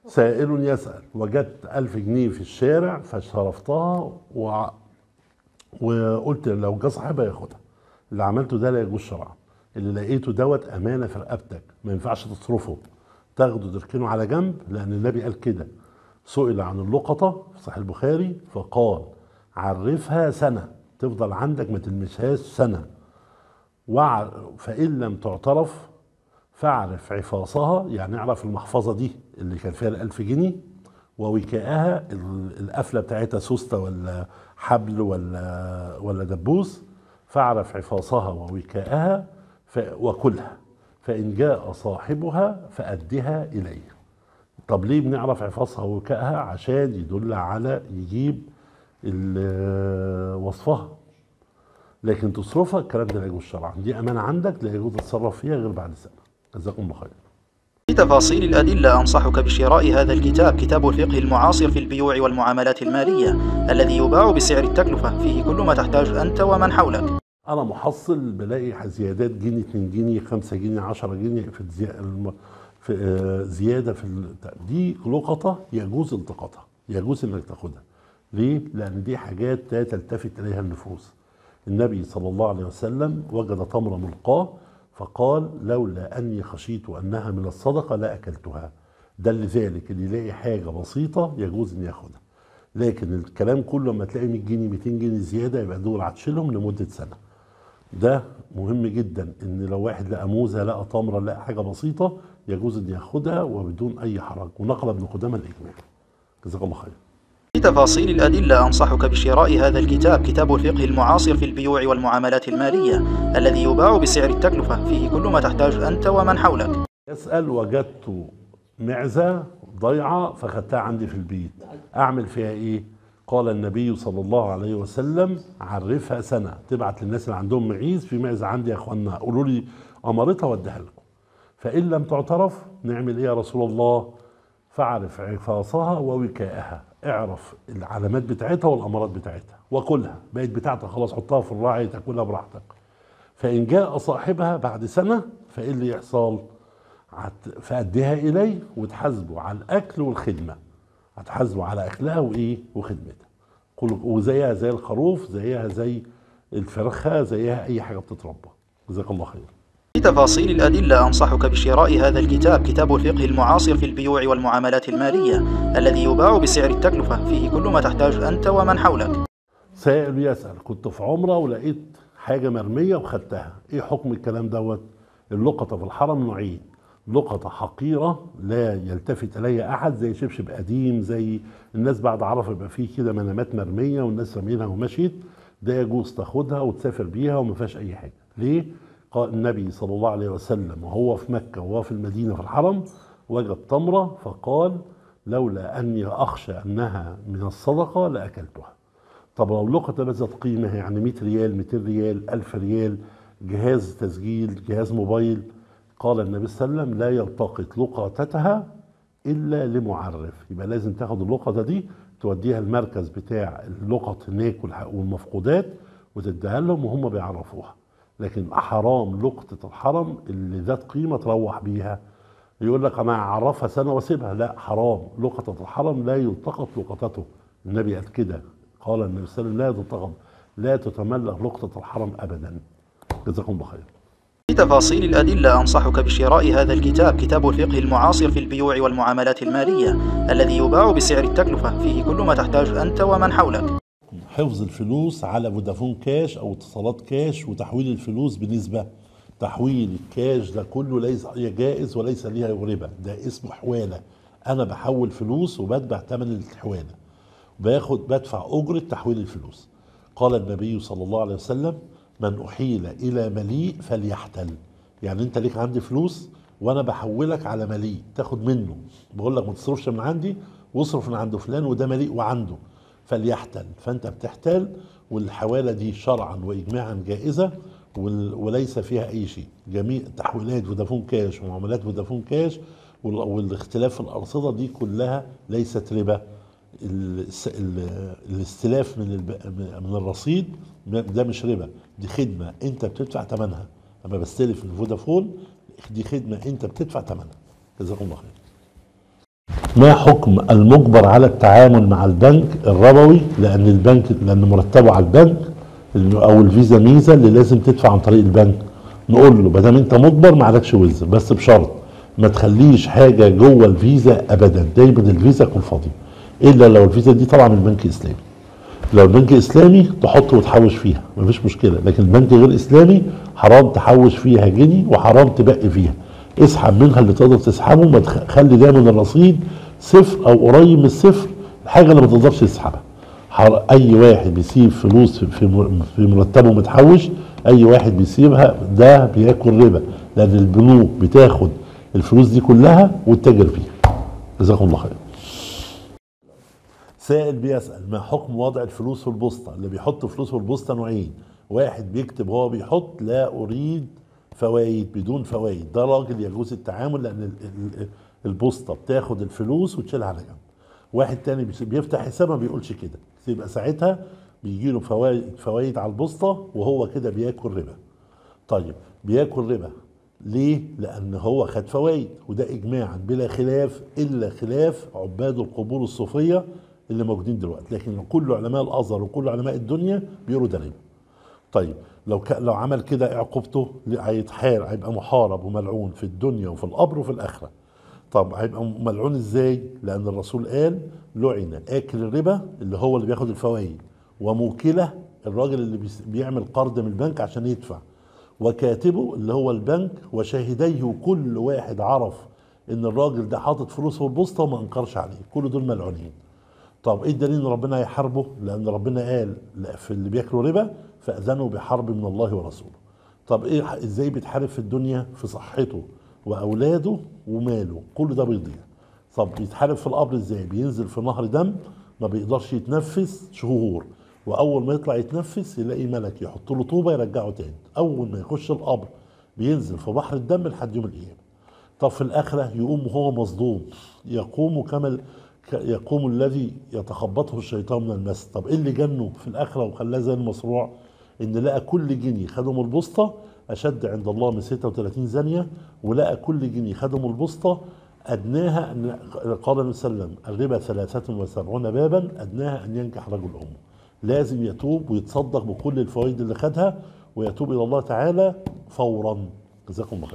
سائل يسأل وجدت ألف جنيه في الشارع فصرفتها و... وقلت لو جه صاحبها ياخدها اللي عملته ده لا يجوز شرعا اللي لقيته دوت أمانة في رقبتك ما ينفعش تصرفه تاخده تركنه على جنب لأن النبي قال كده سئل عن اللقطة في صحيح البخاري فقال عرفها سنة تفضل عندك ما تلمسهاش سنة وع... فإن لم تعترف فاعرف عفاصها يعني اعرف المحفظة دي اللي كان فيها الألف جنيه ووكاءها ال- القفلة بتاعتها سوستة ولا حبل ولا ولا دبوس فاعرف عفاصها ووكاءها ف... وكلها فإن جاء صاحبها فأدها إليه طب ليه بنعرف عفاصها ووكاءها عشان يدل على يجيب ال- وصفها لكن تصرفها الكلام ده لا يجوز شرعا دي امانه عندك لا يجوز تتصرف فيها غير بعد سنه جزاكم الله خير لتفاصيل الأدلة أنصحك بشراء هذا الكتاب كتاب الفقه المعاصر في البيوع والمعاملات المالية الذي يباع بسعر التكلفة فيه كل ما تحتاج أنت ومن حولك انا محصل بلاقي زيادات جنيه 2 جنيه 5 جنيه 10 جنيه في الزي... الم... في آه، زياده في ال... دي لقطه يجوز التقاطها يجوز انك تاخدها ليه؟ لان دي حاجات لا تلتفت اليها النفوس النبي صلى الله عليه وسلم وجد تمره ملقاه فقال لولا اني خشيت انها من الصدقه لاكلتها ده لذلك اللي يلاقي حاجه بسيطه يجوز ان ياخدها لكن الكلام كله لما تلاقي 100 جنيه 200 جنيه زياده يبقى دول هتشيلهم لمده سنه ده مهم جدا ان لو واحد لقى موزه لقى تمره لقى حاجه بسيطه يجوز ان ياخدها وبدون اي حرج ونقل ابن قدامه الاجماع جزاكم الله خير لتفاصيل الأدلة أنصحك بشراء هذا الكتاب كتاب الفقه المعاصر في البيوع والمعاملات المالية الذي يباع بسعر التكلفة فيه كل ما تحتاج أنت ومن حولك يسأل وجدت معزة ضيعة فخدتها عندي في البيت أعمل فيها إيه؟ قال النبي صلى الله عليه وسلم عرفها سنة تبعت للناس اللي عندهم معيز في معزة عندي يا أخوانا قولوا لي أمرتها واديها لكم فإن لم تعترف نعمل إيه يا رسول الله؟ فاعرف عفاصها ووكاءها اعرف العلامات بتاعتها والأمارات بتاعتها وكلها بقت بتاعتك خلاص حطها في الراعي تاكلها براحتك فإن جاء صاحبها بعد سنة فإيه اللي يحصل؟ هت- فأديها إليه وتحاسبه على الأكل والخدمة هتحاسبه على أكلها وإيه وخدمتها كل- وزيها زي الخروف زيها زي الفرخة زيها أي حاجة بتتربى جزاك الله خير لتفاصيل الأدلة أنصحك بشراء هذا الكتاب كتاب الفقه المعاصر في البيوع والمعاملات المالية الذي يباع بسعر التكلفة فيه كل ما تحتاج أنت ومن حولك سائل يسأل كنت في عمرة ولقيت حاجة مرمية وخدتها ايه حكم الكلام دوت اللقطة في الحرم نوعين لقطة حقيرة لا يلتفت إليها أحد زي شبشب قديم زي الناس بعد عرفة يبقى فيه كده منامات مرمية والناس رامينها ومشيت ده يجوز تاخدها وتسافر بيها وما فيهاش أي حاجة ليه؟ قال النبي صلى الله عليه وسلم وهو في مكة وهو في المدينة في الحرم وجد تمرة فقال لولا أني أخشى أنها من الصدقة لأكلتها طب لو لقطة ذات قيمة يعني 100 ريال 200 ريال 1000 ريال جهاز تسجيل جهاز موبايل قال النبي صلى الله عليه وسلم لا يلتقط لقطتها إلا لمعرف يبقى لازم تاخد اللقطة دي توديها المركز بتاع اللقط هناك والح- والمفقودات وتديها لهم وهم بيعرفوها لكن حرام لقطة الحرم اللي ذات قيمة تروح بيها يقول لك انا اعرفها سنه واسيبها لا حرام لقطه الحرم لا يلتقط لقطته النبي قال كده قال النبي صلى الله عليه وسلم لا تلتقط لا تتملك لقطه الحرم ابدا جزاكم الله خير لتفاصيل الأدلة أنصحك بشراء هذا الكتاب كتاب الفقه المعاصر في البيوع والمعاملات المالية الذي يباع بسعر التكلفة فيه كل ما تحتاج أنت ومن حولك حفظ الفلوس على فودافون كاش او اتصالات كاش وتحويل الفلوس بنسبه تحويل الكاش ده كله ليس جائز وليس ليها ربا ده اسمه حواله انا بحول فلوس وبدفع ثمن الحواله باخد بدفع اجره تحويل الفلوس قال النبي صلى الله عليه وسلم من احيل الى مليء فليحتل يعني انت ليك عندي فلوس وانا بحولك على مليء تاخد منه بقول لك ما تصرفش من عندي واصرف من عند فلان وده مليء وعنده فليحتل فانت بتحتال والحواله دي شرعا واجماعا جائزه وال- وليس فيها اي شيء جميع تحويلات فودافون كاش ومعاملات فودافون كاش وال- والاختلاف في الارصده دي كلها ليست ربا الس- ال- الاستلاف من الب- من الرصيد ده مش ربا دي خدمه انت بتدفع ثمنها اما بستلف من فودافون دي خدمه انت بتدفع ثمنها جزاكم الله خير ما حكم المجبر على التعامل مع البنك الربوي لان البنك لان مرتبه على البنك او الفيزا ميزه اللي لازم تدفع عن طريق البنك نقول له ما دام انت مجبر ما عليكش وزر بس بشرط ما تخليش حاجه جوه الفيزا ابدا دايما الفيزا تكون فاضيه الا لو الفيزا دي طالعه من بنك اسلامي لو البنك اسلامي تحط وتحوش فيها مفيش مشكله لكن البنك غير اسلامي حرام تحوش فيها جنيه وحرام تبقي فيها اسحب منها اللي تقدر تسحبه ما تخ- خلي دايما الرصيد صفر او قريب من الصفر الحاجه اللي ما تقدرش تسحبها حر- اي واحد بيسيب فلوس في- في مر- في مرتبه متحوش اي واحد بيسيبها ده بياكل ربا لان البنوك بتاخد الفلوس دي كلها وتتاجر فيها جزاكم الله خير سائل بيسأل ما حكم وضع الفلوس في البوسطة اللي بيحط فلوس في البوسطة نوعين واحد بيكتب هو بيحط لا أريد فوائد بدون فوائد ده راجل يجوز التعامل لأن ال- ال- البوسطة بتاخد الفلوس وتشيلها على جنب واحد تاني بيس- بيفتح حساب ما بيقولش كده يبقى ساعتها بيجي له فوائد فوائد على البوسطة وهو كده بياكل ربا طيب بياكل ربا ليه؟ لأن هو خد فوائد وده إجماعا بلا خلاف إلا خلاف عباد القبور الصوفية اللي موجودين دلوقتي لكن كل علماء الأزهر وكل علماء الدنيا بيقولوا ده ربا طيب لو ك... لو عمل كده إيه عقوبته هيتحار هيبقى محارب وملعون في الدنيا وفي القبر وفي الآخرة طب هيبقى ملعون ازاي؟ لأن الرسول قال لعن آكل الربا اللي هو اللي بياخد الفوائد وموكله الراجل اللي بيس- بيعمل قرض من البنك عشان يدفع وكاتبه اللي هو البنك وشاهديه وكل واحد عرف ان الراجل ده حاطط فلوسه في البوسطه وما انكرش عليه كل دول ملعونين طب ايه الدليل ان ربنا هيحاربه لان ربنا قال لا في اللي بياكلوا ربا فاذنوا بحرب من الله ورسوله طب ايه ازاي بيتحارب في الدنيا في صحته واولاده وماله كل ده بيضيع طب بيتحارب في القبر ازاي بينزل في نهر دم ما بيقدرش يتنفس شهور واول ما يطلع يتنفس يلاقي ملك يحط له طوبه يرجعه تاني اول ما يخش القبر بينزل في بحر الدم لحد يوم القيامه طب في الآخرة يقوم وهو مصدوم يقوم كما ال- ك- يقوم الذي يتخبطه الشيطان من المس طب ايه اللي جنه في الآخرة وخلاه زي المصروع ان لقى كل جنيه خدهم البسطة أشد عند الله من 36 زانية ولقى كل جنيه خدهم البسطة أدناها أن قال النبي صلى الله عليه وسلم الربا ثلاثة وسبعون بابا أدناها أن ينكح رجل أمه لازم يتوب ويتصدق بكل الفوائد اللي خدها ويتوب إلى الله تعالى فورا جزاكم الله خير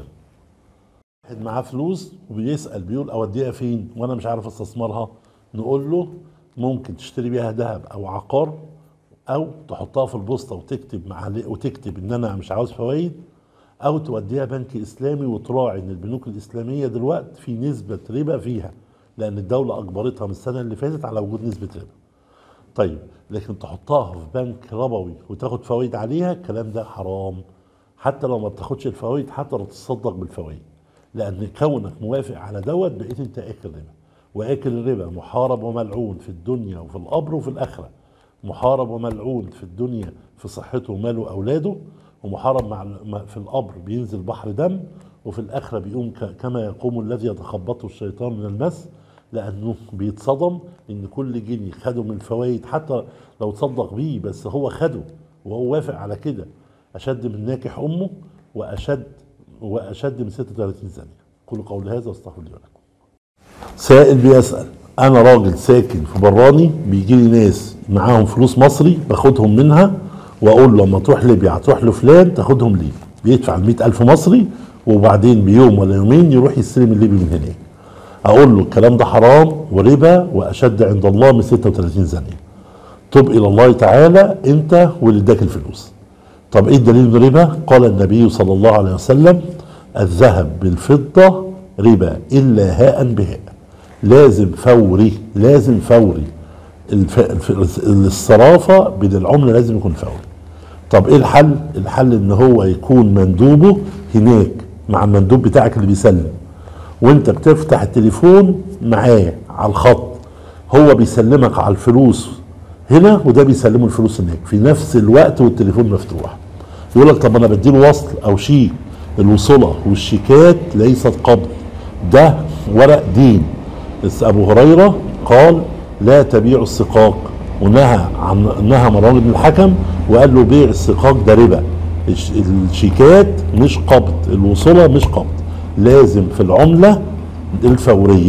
واحد معاه فلوس وبيسأل بيقول أوديها فين وأنا مش عارف استثمرها نقول له ممكن تشتري بيها ذهب أو عقار أو تحطها في البوسطة وتكتب مع وتكتب إن أنا مش عاوز فوائد أو توديها بنك إسلامي وتراعي إن البنوك الإسلامية دلوقتي في نسبة ربا فيها لأن الدولة أجبرتها من السنة اللي فاتت على وجود نسبة ربا طيب لكن تحطها في بنك ربوي وتاخد فوائد عليها الكلام ده حرام حتى لو ما بتاخدش الفوائد حتى لو تتصدق بالفوائد لان كونك موافق على دوت بقيت انت اكل ربا واكل الربا محارب وملعون في الدنيا وفي القبر وفي الاخره محارب وملعون في الدنيا في صحته وماله واولاده ومحارب مع مع- في القبر بينزل بحر دم وفي الاخره بيقوم ك- كما يقوم الذي يتخبطه الشيطان من المس لانه بيتصدم ان كل جنيه خده من الفوائد حتى لو تصدق بيه بس هو خده وهو وافق على كده اشد من ناكح امه واشد واشد من 36 ثانيه قولوا قولي هذا واستغفر لي ولكم سائل بيسال انا راجل ساكن في براني بيجي لي ناس معاهم فلوس مصري باخدهم منها واقول له لما تروح ليبيا هتروح لفلان تاخدهم ليبيا بيدفع ال ألف مصري وبعدين بيوم ولا يومين يروح يستلم الليبي من هناك اقول له الكلام ده حرام وربا واشد عند الله من 36 ثانيه تب الى الله تعالى انت واللي اداك الفلوس طب ايه الدليل من ربا قال النبي صلى الله عليه وسلم الذهب بالفضه ربا الا هاء بهاء لازم فوري لازم فوري الف... الف... الصرافه بين العمله لازم يكون فوري طب ايه الحل الحل ان هو يكون مندوبه هناك مع المندوب بتاعك اللي بيسلم وانت بتفتح التليفون معاه على الخط هو بيسلمك على الفلوس هنا وده بيسلمه الفلوس هناك في نفس الوقت والتليفون مفتوح يقول لك طب انا بديله وصل او شيك الوصله والشيكات ليست قبض ده ورق دين بس ابو هريره قال لا تبيع السقاق ونهى عن نهى مروان بن الحكم وقال له بيع السقاق ده ربا الش- الشيكات مش قبض الوصله مش قبض لازم في العمله الفوريه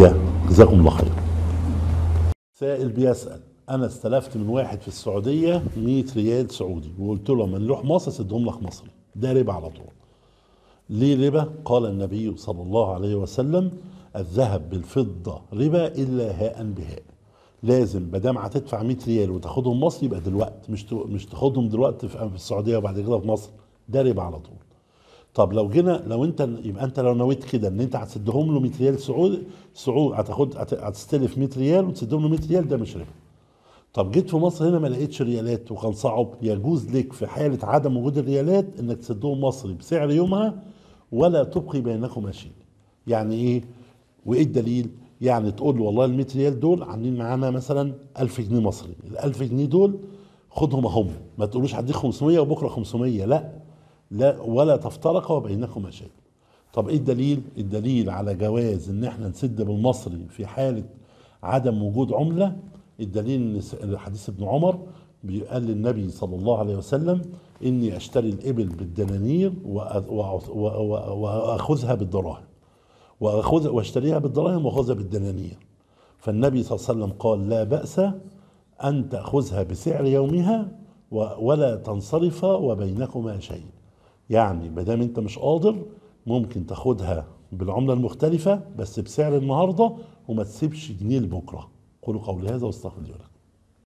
جزاكم الله خير سائل بيسأل أنا استلفت من واحد في السعودية 100 ريال سعودي وقلت له لما نروح مصر سدهم لك مصري ده ربا على طول ليه ربا؟ قال النبي صلى الله عليه وسلم الذهب بالفضة ربا إلا هاء بهاء لازم ما دام هتدفع 100 ريال وتاخدهم مصري يبقى دلوقتي مش ت- مش تاخدهم دلوقتي في في السعودية وبعد كده في مصر ده ربا على طول طب لو جينا لو انت يبقى انت لو نويت كده ان انت هتسدهم له 100 ريال سعودي سعود هتاخد هت- هتستلف 100 ريال وتسدهم له 100 ريال ده مش ربا طب جيت في مصر هنا ما لقيتش ريالات وكان صعب يجوز لك في حالة عدم وجود الريالات انك تسدهم مصري بسعر يومها ولا تبقي بينكما شيء يعني ايه وايه الدليل يعني تقول له والله ال 100 ريال دول عاملين معانا مثلا 1000 جنيه مصري ال 1000 جنيه دول خدهم اهم ما تقولوش هديك 500 وبكره 500 لا لا ولا تفترق وبينكما شيء طب ايه الدليل الدليل على جواز ان احنا نسد بالمصري في حاله عدم وجود عمله الدليل ان س- حديث ابن عمر قال للنبي صلى الله عليه وسلم اني اشتري الابل بالدنانير وأ- وأ- وأ- واخذها بالدراهم واخذ واشتريها بالدراهم واخذها بالدنانير فالنبي صلى الله عليه وسلم قال لا بأس أن تأخذها بسعر يومها و- ولا تنصرف وبينكما شيء يعني ما دام انت مش قادر ممكن تاخدها بالعملة المختلفة بس بسعر النهاردة وما تسيبش جنيه لبكرة قولوا قولي هذا واستغفر لي ولكم